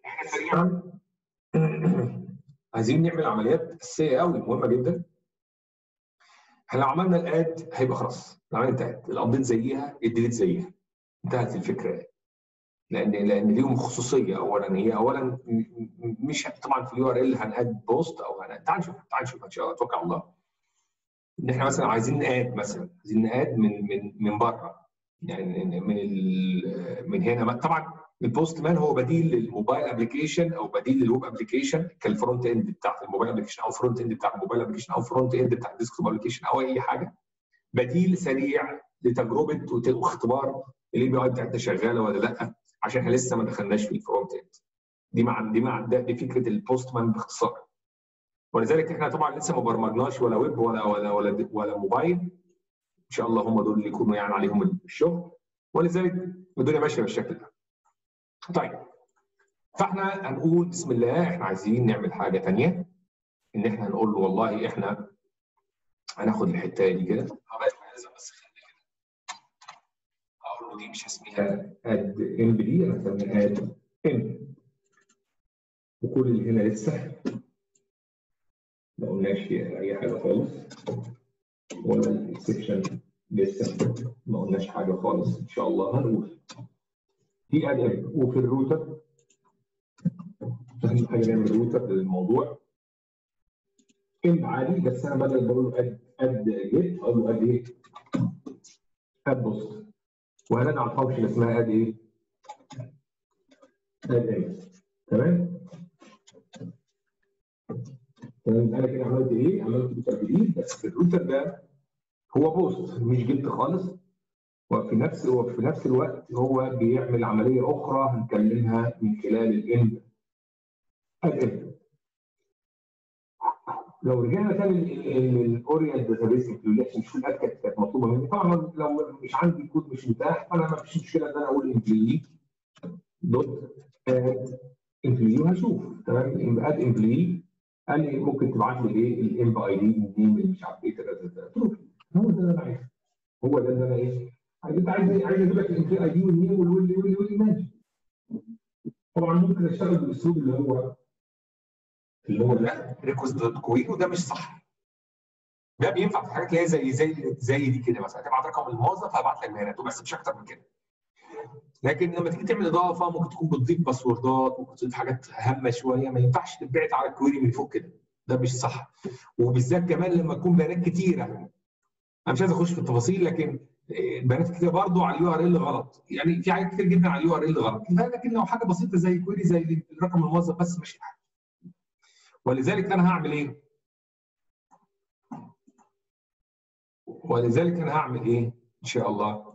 احنا سريعا عايزين نعمل عمليات اساسيه قوي مهمه جدا احنا لو عملنا الاد هيبقى خلاص لو عملت اد الابديت زيها الديليت زيها انتهت الفكره لان لان ليهم خصوصيه اولا هي اولا مش طبعا في اليو ار ال هناد بوست او هناد تعال نشوف تعال نشوف ان شاء الله اتوكل على الله ان احنا مثلا عايزين ناد مثلا عايزين ناد من من من بره يعني من من هنا طبعا البوست مان هو بديل للموبايل ابلكيشن او بديل للويب ابلكيشن كالفرونت اند بتاعت الموبايل ابلكيشن او فرونت اند بتاع الموبايل ابلكيشن او فرونت اند بتاع الديسكتوب ابلكيشن او اي حاجه بديل سريع لتجربه واختبار الاي بي اي بتاعتنا شغاله ولا لا عشان احنا لسه ما دخلناش في الفرونت اند دي مع دي مع دي فكره البوست مان باختصار ولذلك احنا طبعا لسه ما برمجناش ولا ويب ولا ولا ولا, ولا موبايل ان شاء الله هم دول اللي يكونوا يعني عليهم الشغل ولذلك الدنيا ماشيه بالشكل ده طيب فاحنا هنقول بسم الله احنا عايزين نعمل حاجه ثانيه ان احنا هنقول له والله احنا هناخد الحته دي كده بس خلينا كده اقول له دي مش هسميها اد ام دي انا هسميها اد ام وكل اللي هنا لسه ما قلناش اي حاجه خالص ولا الاكسبشن لسه ما قلناش حاجه خالص ان شاء الله هنقول في اد وفي الروتر اهم حاجه نعمل روتر للموضوع ام عادي بس انا بدل بقول له اد اد جيت اقول له اد ايه؟ اد بوست وهنرجع على الفانكشن اسمها اد ايه؟ اد ايه تمام؟ تمام انا كده عملت ايه؟ عملت روتر جديد بس الروتر ده هو بوست مش جبت خالص وفي نفس وفي نفس الوقت هو بيعمل عمليه اخرى هنكلمها من خلال الاند اد لو رجعنا تاني للاورينت داتابيس انكلوديشن نشوف الاد كانت كانت مطلوبه مني طبعا لو مش عندي كود مش متاح فانا ما فيش مشكله ان انا اقول امبلي دوت اد امبلي وهشوف تمام اد امبلي قال لي ممكن تبعت لي ايه الام اي دي النيم اللي مش عارف ايه هو ده اللي انا عايزه هو ده اللي انا ايه انت عايز ايه عايز اجيب لك الام اي دي والنيم والولي واللي واللي ماشي طبعا ممكن اشتغل بالاسلوب اللي هو اللي هو لا ريكوست دوت كوين وده مش صح ده بينفع في حاجات اللي هي زي زي زي دي كده مثلا تبعت رقم الموظف هبعت لك بياناته بس مش اكتر من كده لكن لما تيجي تعمل اضافه ممكن تكون بتضيف باسوردات ممكن تضيف حاجات هامه شويه ما ينفعش تتبعت على الكويري من فوق كده ده مش صح وبالذات كمان لما تكون بيانات كتيره انا مش عايز اخش في التفاصيل لكن بيانات كتير برضه على اليو ار ال غلط يعني في حاجات كتير جدا على اليو ار ال غلط لكن لو حاجه بسيطه زي كويري زي رقم الموظف بس ماشي الحال ولذلك انا هعمل ايه؟ ولذلك انا هعمل ايه؟ ان شاء الله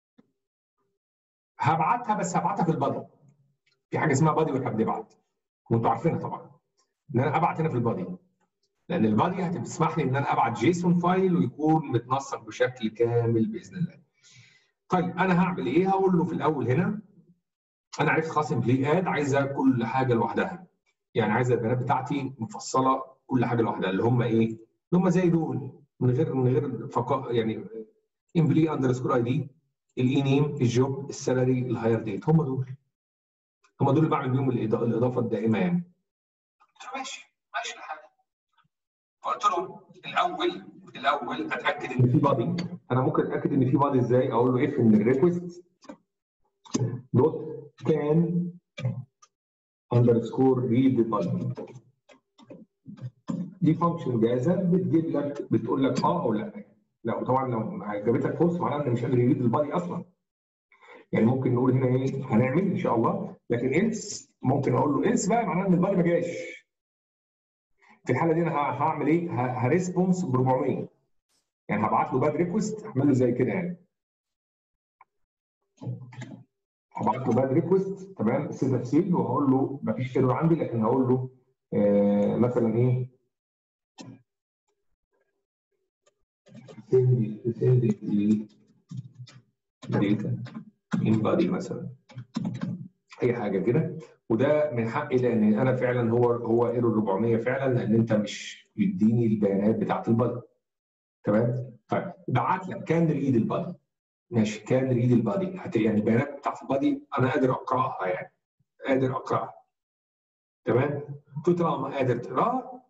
هبعتها بس هبعتها في البادي في حاجه اسمها بادي واحنا بنبعت وانتوا عارفينها طبعا ان انا ابعت هنا في البادي لان البادي هتسمح لي ان انا ابعت جيسون فايل ويكون متنسق بشكل كامل باذن الله. طيب انا هعمل ايه؟ هقول له في الاول هنا انا عرفت خلاص امبلي اد عايزه كل حاجه لوحدها. يعني عايزه البيانات بتاعتي مفصله كل حاجه لوحدها اللي هم ايه؟ اللي هم زي دول من غير من غير فقا يعني امبلي اندرسكور اي دي الاي نيم الجوب السالري الهاير ديت هم دول. هم دول اللي بعمل بيهم الاضافه الدائمه يعني. قلت له ماشي ماشي الحال. فقلت له الاول الاول اتاكد ان في بادي انا ممكن اتاكد ان في بادي ازاي اقول له اف ان الريكوست دوت كان اندرسكور ريد بادي دي فانكشن جاهزه بتجيب لك بتقول لك اه او لا لا طبعا لو جابت لك فورس معناها ان مش قادر يريد البادي اصلا يعني ممكن نقول هنا ايه هنعمل ان شاء الله لكن انس ممكن اقول له انس بقى معناها ان البادي ما جاش في الحاله دي انا هعمل ايه؟ هريسبونس ب 400 يعني هبعت له باد ريكوست اعمل له زي كده يعني هبعت له باد ريكوست تمام سيب سيل وهقول له مفيش ايرور عندي لكن هقول له آه مثلا ايه سند سند لي داتا ان بادي مثلا اي حاجه كده وده من حقي لان انا فعلا هو هو ايرور 400 فعلا لان انت مش بيديني البيانات بتاعت البادي تمام طيب بعت لك كان ريد البادي ماشي كان ريد البادي يعني البيانات بتاعت البادي انا قادر اقراها يعني قادر اقراها تمام قلت له ما قادر تقراه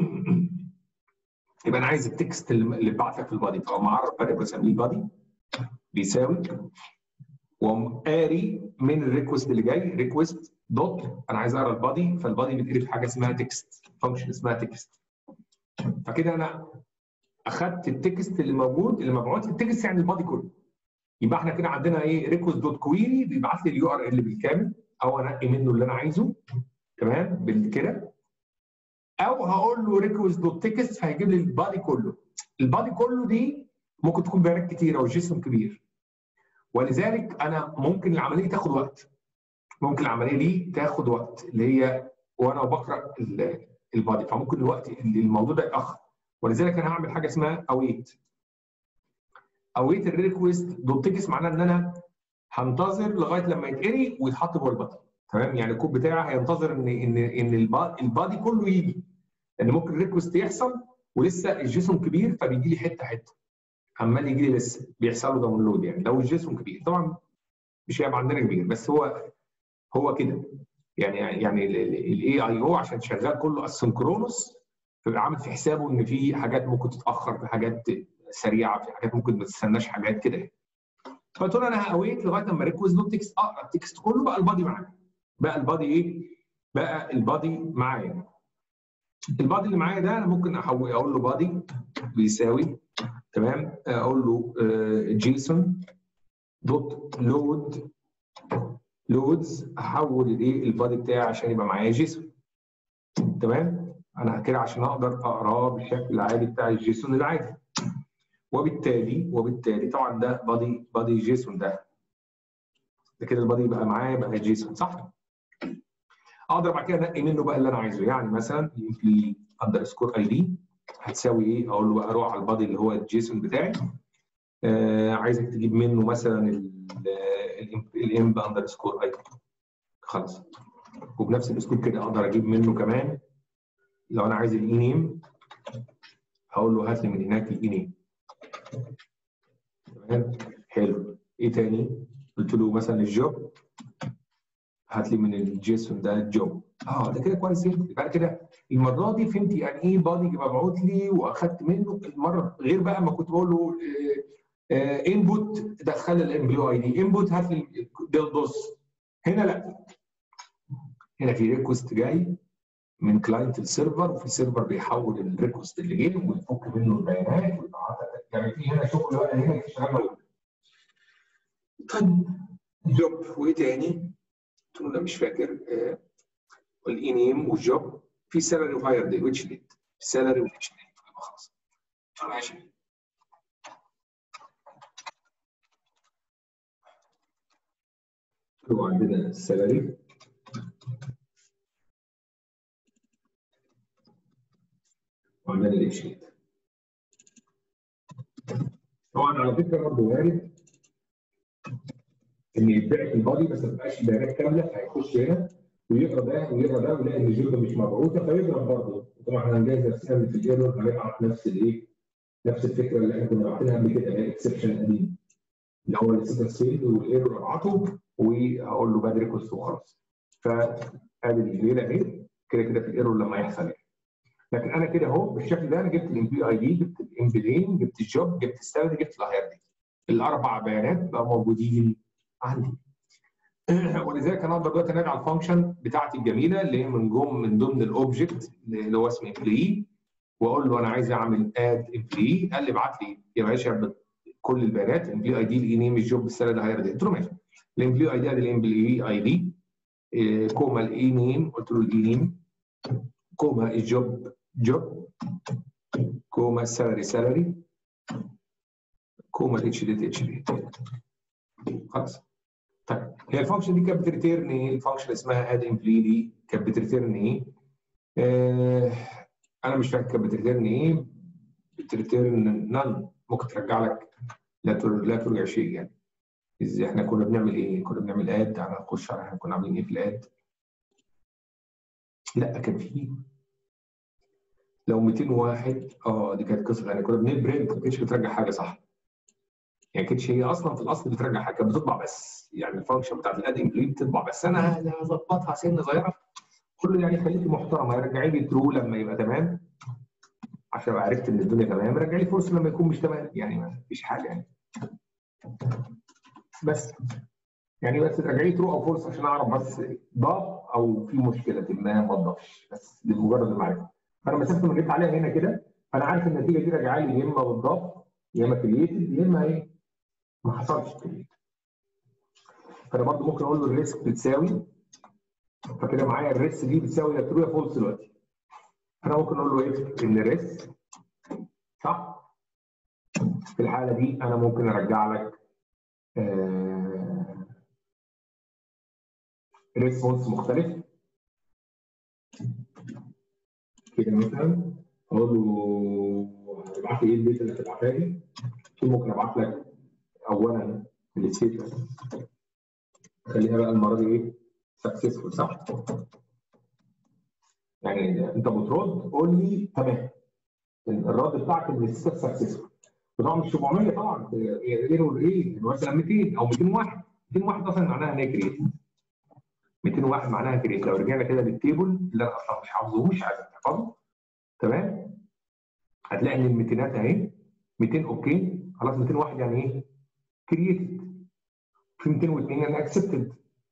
يبقى انا عايز التكست اللي بعت لك في البادي فاقوم معرف فرق بسميه البادي بيساوي واقوم قاري من الريكوست اللي جاي ريكوست دوت انا عايز اقرا البادي فالبادي بيتقري في حاجه اسمها تكست فانكشن اسمها تكست فكده انا اخدت التكست اللي موجود اللي مبعوث لي التكست يعني البادي كله يبقى احنا كده عندنا ايه ريكوست دوت كويري بيبعت لي اليو ار ال بالكامل او انقي منه اللي انا عايزه تمام بالكده او هقول له ريكوست دوت تكست فهيجيب لي البادي كله البادي كله دي ممكن تكون بيانات كتيره وجسم كبير ولذلك انا ممكن العمليه تاخد وقت ممكن العمليه دي تاخد وقت اللي هي وانا بقرا البادي فممكن الوقت الموضوع ده يتاخر ولذلك انا هعمل حاجه اسمها اويت اويت الريكوست دوت تكست معناه ان انا هنتظر لغايه لما يتقري ويتحط جوه البادي تمام يعني الكود بتاعي هينتظر ان ان ان البادي كله يجي لان ممكن الريكوست يحصل ولسه الجيسون كبير فبيجي لي حته حته عمال يجي لي لسه بيحصل له داونلود يعني لو الجيسون كبير طبعا مش هيبقى عندنا كبير بس هو هو كده يعني يعني الاي اي او عشان شغال كله اسنكرونوس فبيبقى عامل في حسابه ان في حاجات ممكن تتاخر في حاجات سريعه في حاجات ممكن ما تستناش حاجات كده فقلت له انا هاويت لغايه لما ريكوست دوت تكست اقرا التكست كله بقى البادي معايا بقى البادي ايه؟ بقى البادي معايا البادي اللي معايا ده انا ممكن احول اقول له بادي بيساوي تمام اقول له جيسون دوت لود لودز احول الايه البادي بتاعي عشان يبقى معايا جيسون تمام انا كده عشان اقدر اقراه بالشكل العادي بتاع الجيسون العادي وبالتالي وبالتالي طبعا ده بادي بادي جيسون ده ده كده البادي يبقى معايا بقى جيسون صح؟ اقدر بعد كده انقي منه بقى اللي انا عايزه يعني مثلا في اندرسكور اي دي هتساوي ايه؟ اقول له بقى اروح على البادي اللي هو الجيسون بتاعي آه عايزك تجيب منه مثلا الامب اندرسكور اي خلاص وبنفس الاسلوب كده اقدر اجيب منه كمان لو انا عايز الاي نيم هقول له هات لي من هناك الاي نيم تمام حلو ايه تاني؟ قلت له مثلا الجوب هات لي من الجيسون ده الجوب اه ده كده كويس يبقى كده المره دي فهمت يعني ايه بادي مبعوث لي واخدت منه المره غير بقى ما كنت بقول له انبوت دخل الامبلو اي دي انبوت هات لي دوس هنا لا هنا في ريكوست جاي من كلاينت السيرفر وفي سيرفر بيحول الريكوست اللي جه ويفك منه البيانات يعني في هنا شغل بقى هنا اشتغلنا طيب جوب وايه تاني؟ قلت له لا مش فاكر آه الاي نيم والجوب في سالري وهاير دي ويتش ديت سالري ويتش ديت خلاص قلت له ماشي قلت له عندنا السالري وعندنا الاتش ديت طبعا على فكره برضه وارد ان يتبعت البادي بس ما تبقاش بيانات كامله هيخش هنا ويقرا ده ويقرا ده ويلاقي ان الجمله مش مبعوثه فيضرب برضه طبعا احنا هنجهز نفسنا في الايرور هنبعت نفس الايه نفس الفكره اللي احنا كنا باعتينها قبل كده اللي هي اكسبشن قديم اللي هو الستاتس فيلد والايرور ابعته وهقول له باد ريكوست وخلاص فادي الليله اهي كده كده في الايرور لما يحصل يعني. لكن انا كده اهو بالشكل ده انا جبت الامبي اي دي جبت الامبلين جبت الجوب جبت السالري جبت الهاير دي الاربع بيانات بقوا موجودين عندي ولذلك انا اقدر دلوقتي ارجع الفانكشن بتاعتي الجميله اللي هي من جم من ضمن الاوبجكت اللي هو اسمه امبلي واقول له انا عايز اعمل اد امبلي قال لي ابعت لي يا باشا كل البيانات امبلي اي دي الاي نيم الجوب السالري هاير دي قلت له ماشي الامبلي اي دي ادي الامبلي اي دي كوما الاي نيم قلت له الاي نيم كوما الجوب جوب كوما السالري سالري كوما الاتش ديت اتش ديت خلاص طيب هي الفانكشن دي كانت بتريتيرن ايه؟ الفانكشن اسمها اد امبلي دي كانت بتريتيرن ايه؟ آه انا مش فاكر كانت بتريتيرن ايه؟ بتريتيرن نان ممكن ترجع لك لا لا ترجع شيء يعني ازاي احنا كنا بنعمل ايه؟ كنا بنعمل اد تعالى نخش على احنا كنا عاملين ايه في الاد؟ لا كان في لو 201 اه دي كانت قصه يعني كنا بنبرنت ما كانتش بترجع حاجه صح يعني كانتش هي اصلا في الاصل بترجع حاجه كانت بتطبع بس يعني الفانكشن بتاعت الاد امبلي بتطبع بس انا هظبطها سنه صغيره كله يعني خليكي محترمه رجعي لي ترو لما يبقى تمام عشان ابقى عرفت ان الدنيا تمام رجعي لي فورس لما يكون مش تمام يعني ما فيش حاجه يعني بس يعني بس ترجعي لي ترو او فورس عشان اعرف بس ضاف او في مشكله ما ما ضافش بس لمجرد المعرفه فانا مسافه ما جيت عليها هنا كده فانا عارف النتيجه دي راجعه لي يا اما بالضاف يا اما كرييتد يا اما ايه ما حصلش كرييتد فانا برضه ممكن اقول له الريسك بتساوي فكده معايا الريس دي بتساوي يا ترو يا فولس دلوقتي انا ممكن اقول له ايه ان الريس صح في الحاله دي انا ممكن ارجع لك آه ريسبونس مختلف كده مثلا اقول له ابعت لي ايه الداتا اللي هتبعتها لي ممكن ابعت لك اولا الستيتس خليها بقى المره دي ايه سكسسفول صح؟ يعني انت بترد قول لي تمام الرد بتاعك ان الستيتس سكسسفول طبعا مش 700 طبعا ايرور ايه مثلا 200 او 201 201 اصلا معناها ان هي كريت 201 معناها كريت لو رجعنا كده للتيبل اللي انا اصلا مش حافظه مش عايز تحفظه تمام هتلاقي ان ال 200 اهي 200 اوكي خلاص 201 يعني ايه؟ كرييتد في 202 يعني اكسبتد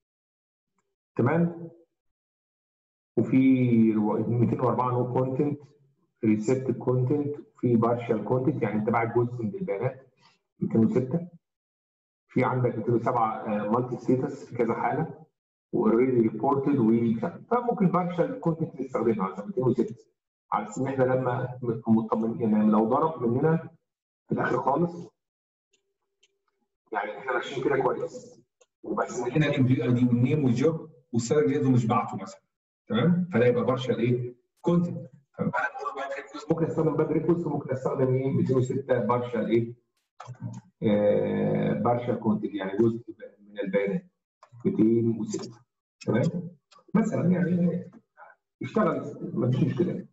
تمام وفي 204 نو كونتنت ريسيت كونتنت في بارشال كونتنت يعني انت باعت جزء من البيانات 206 في عندك 207 مالتي ستيتس في كذا حاله واوريدي ريبورتد و فممكن بارشال كونتنت نستخدمها على 206 على اساس ان احنا لما مطمنين يعني لو ضرب مننا في الاخر خالص يعني احنا ماشيين كده كويس وبس من هنا الام في اي دي والنيم والجوب والسالري جايزه مش بعته مثلا تمام فده يبقى بارشال ايه كونتنت ممكن استخدم باد ريكوست وممكن استخدم ايه 206 بارشال ايه آه بارشال كونتنت يعني جزء من البيانات 206 تمام مثلا يعني اشتغل ما فيش مشكله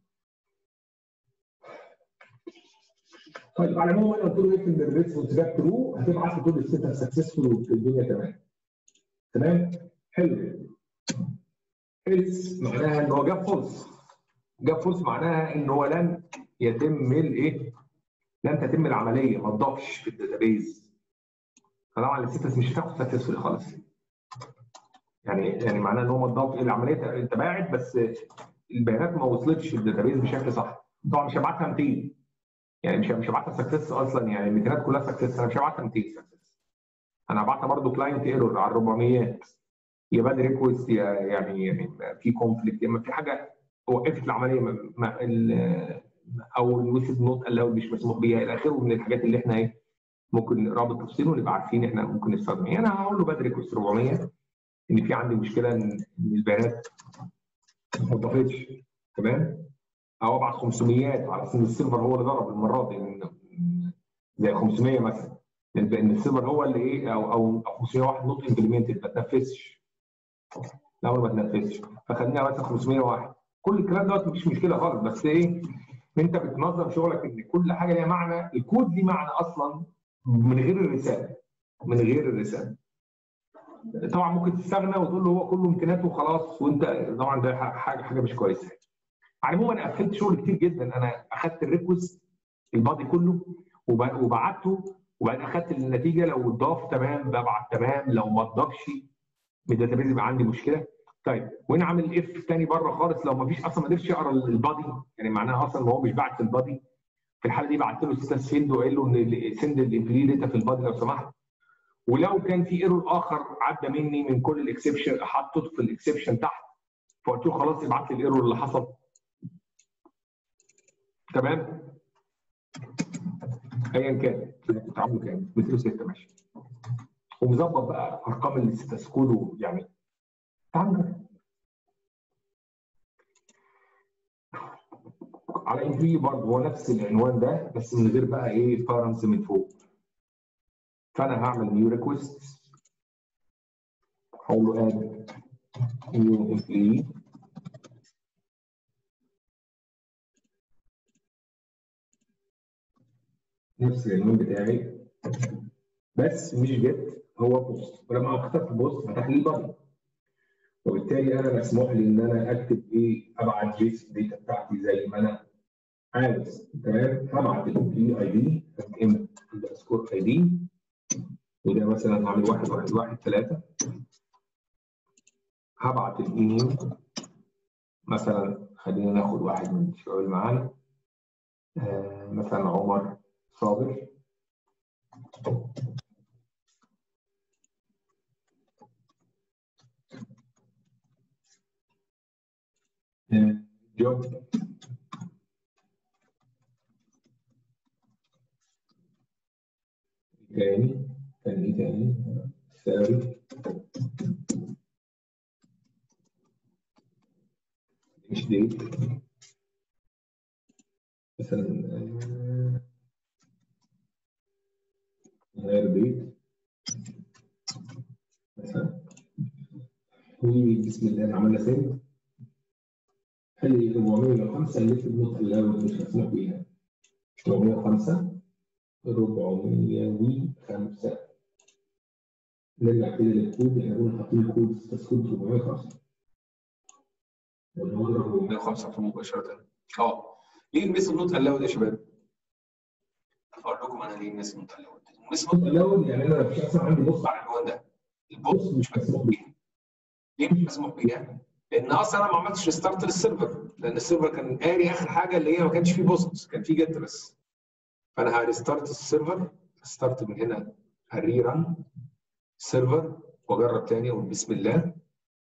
طيب على العموم انا قلت له ايه ان الريسبونس جاب ترو هتبعت له تقول السيستم سكسسفول والدنيا تمام تمام حلو إلس معناها ان هو جاب فولس جاب فولس معناها ان هو لم يتم الايه؟ لم تتم العمليه ما تضافش في الداتابيز فطبعا السيستم مش هتاخد سكسسفول خالص يعني يعني معناها ان هو ما تضاف العمليه انت باعت بس البيانات ما وصلتش الداتابيز بشكل صح طبعا مش هبعتها 200 يعني مش مش هبعتها سكسس اصلا يعني البيانات كلها سكسس انا مش هبعتها 200 سكسس انا هبعتها برضه كلاينت ايرور على 400 يا باد ريكوست يا يعني يعني في كونفليكت اما في حاجه وقفت العمليه ما او الويسد نوت اللي هو مش مسموح بيها الى اخره من الحاجات اللي احنا ايه ممكن نقراها بالتفصيل ونبقى عارفين احنا ممكن نستخدم ايه انا هقول له باد ريكوست 400 ان في عندي مشكله ان البيانات ما اتضافتش تمام او ابعت 500 على اساس ان السيرفر هو اللي ضرب المره دي زي 500 مثلا لان السيرفر هو اللي ايه او او 501 نوت امبلمنتد ما تنفذش الاول ما تنفذش فخلينا مثلا 501 كل الكلام دوت مفيش مشكله خالص بس ايه انت بتنظم شغلك ان كل حاجه ليها معنى الكود ليه معنى اصلا من غير الرساله من غير الرساله طبعا ممكن تستغنى وتقول له هو كله امكانياته وخلاص وانت طبعا ده حاجه حاجه مش كويسه على العموم انا قفلت شغل كتير جدا انا اخدت الريكوست البادي كله وبعته وبعدين اخدت النتيجه لو اتضاف تمام ببعت تمام لو ما اتضافش من الداتابيز يبقى عندي مشكله طيب وهنا عامل اف تاني بره خالص لو ما فيش اصلا ما قدرش يقرا البادي يعني معناها اصلا ان هو مش باعت البادي في الحاله دي بعت له ستاتس فيلد وقال له ان سند الامبلي داتا في البادي لو سمحت ولو كان في ايرور اخر عدى مني من كل الاكسبشن حطيته في الاكسبشن تحت فقلت له خلاص ابعت لي الايرور اللي حصل تمام ايا كان كنت عامله كام 206 ماشي ومظبط بقى ارقام الستاتس كود يعني تعال على ام في برضه هو نفس العنوان ده بس من غير بقى ايه فارنس من فوق فانا هعمل نيو ريكوست هقول له اد نيو امبلي نفس العنوان بتاعي بس مش جيت هو بوست ولما اخترت بوست فتح لي بادي وبالتالي وبالتالي انا مسموح لي ان انا اكتب ايه ابعت جيس داتا بتاعتي زي ما انا عاوز تمام هبعت الاي اي دي ام اندرسكور اي دي وده مثلا هعمل واحد واحد واحد ثلاثة هبعت الايميل مثلا خلينا ناخد واحد من الشباب اللي معانا آه مثلا عمر صابر جوب تاني كان ايه تاني سالري مش ديت مثلا غير ديت مثلا وبسم الله عملنا سيف خلي 405 اللي في النقطة الأول مش مسموح بيها 405 405 نرجع كده للكود احنا كنا حاطين كود تسكود 405 ونضرب 405 مباشرة اه ليه الميثود نوت الاود يا شباب؟ اقول لكم انا ليه الميثود نوت الاود الميثود نوت الاود يعني انا مفيش اصلا عندي بص على العنوان ده البص مش مسموح بيها ليه مش مسموح بيها؟ لان اصلا انا ما عملتش ريستارت للسيرفر لان السيرفر كان قاري اخر حاجه اللي هي ما كانش فيه بوست كان فيه جيت بس فانا هريستارت السيرفر ستارت من هنا هريران سيرفر واجرب تاني اقول بسم الله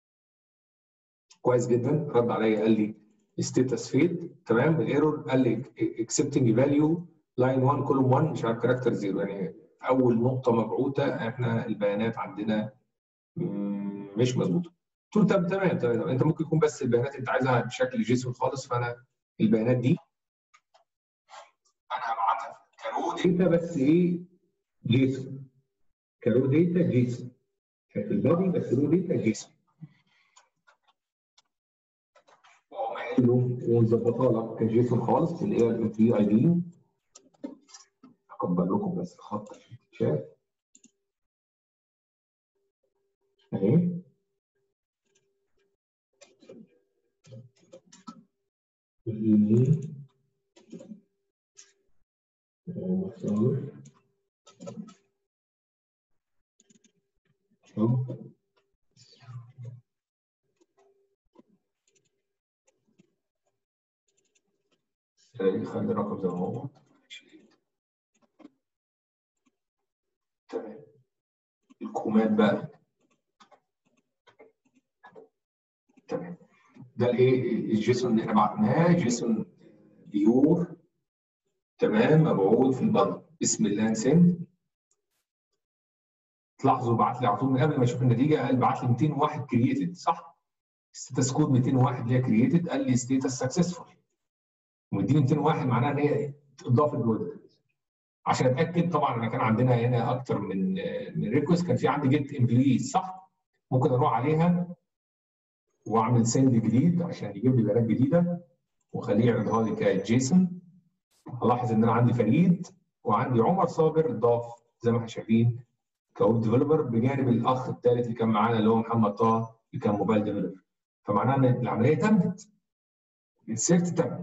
كويس جدا رد عليا قال لي ستيتس فيد تمام الايرور قال لي اكسبتنج فاليو لاين 1 كولوم 1 مش عارف كاركتر زيرو يعني اول نقطه مبعوثه احنا البيانات عندنا مش مظبوطه قلت له طب تمام تمام انت ممكن يكون بس البيانات انت عايزها بشكل جيسون خالص فانا البيانات دي انا هبعتها كرو داتا بس ايه جيسون كرو داتا جيسون كانت البادي بس رو داتا جيسون ونظبطها لك كجيسون خالص اللي هي البي اي دي هكبر لكم بس الخط عشان تتشاف اهي الايميل مصادر خلي الرقم زي ما هو تمام الكومات بقى تمام ده الايه الجيسون اللي احنا بعتناه جيسون بيور تمام مبعوث في البلد بسم الله سند تلاحظوا بعت لي على طول من قبل ما اشوف النتيجه قال بعت لي 201 كرييتد صح؟ ستاتس كود 201 اللي هي كرييتد قال لي ستيتس سكسسفول ومديني 201 معناها ان هي اتضافت جوه عشان اتاكد طبعا انا كان عندنا هنا اكتر من من ريكوست كان في عندي جيت امبلويز صح؟ ممكن اروح عليها واعمل سند جديد عشان يجيب لي بيانات جديده واخليه يعرضها لي كجيسون الاحظ ان انا عندي فريد وعندي عمر صابر ضاف زي ما احنا شايفين كويب ديفلوبر بجانب الاخ الثالث اللي كان معانا اللي هو محمد طه اللي كان موبايل ديفلوبر فمعناه ان العمليه تمت الانسيرت تم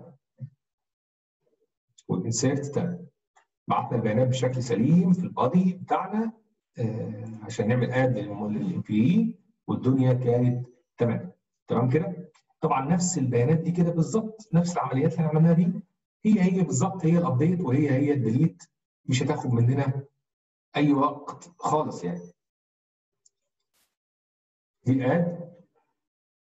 والانسيرت تم بعتنا البيانات بشكل سليم في البادي بتاعنا آه عشان نعمل اد للامبلوي والدنيا كانت تمام تمام كده طبعا نفس البيانات دي كده بالظبط نفس العمليات اللي عملناها دي هي هي بالظبط هي الابديت وهي هي الديليت مش هتاخد مننا اي وقت خالص يعني دي اد